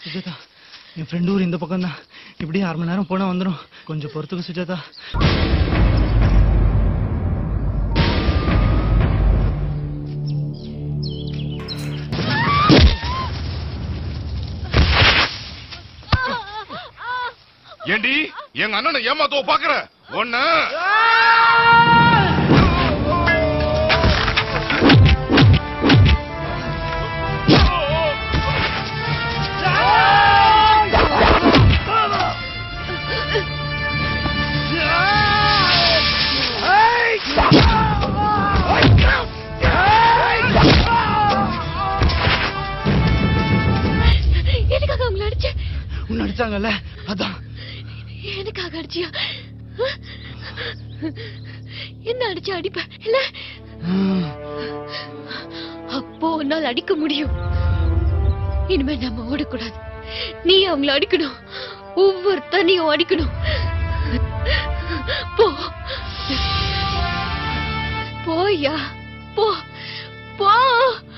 சுஜாதா என் friend ஊர் இந்த பக்கம் தான் இப்படியே அரை மணி நேரம் போனா வந்துடும் கொஞ்சம் பொறுத்துக்கு சுஜாதா ஏண்டி எங்க அண்ணனை ஏமாத்தோ பாக்குற ஒண்ணு எதுக்காக அவங்கள அடிச்ச உன்னை அடிச்சாங்கல்ல அதான் எனக்காக அடிச்சியா என்ன அடிச்சு அடிப்ப இல்ல அப்போ உன்னால் அடிக்க முடியும் இனிமே நம்ம ஓடக்கூடாது நீ அவங்கள அடிக்கணும் ஒவ்வொருத்தனையும் அடிக்கணும் போ போயா போ போ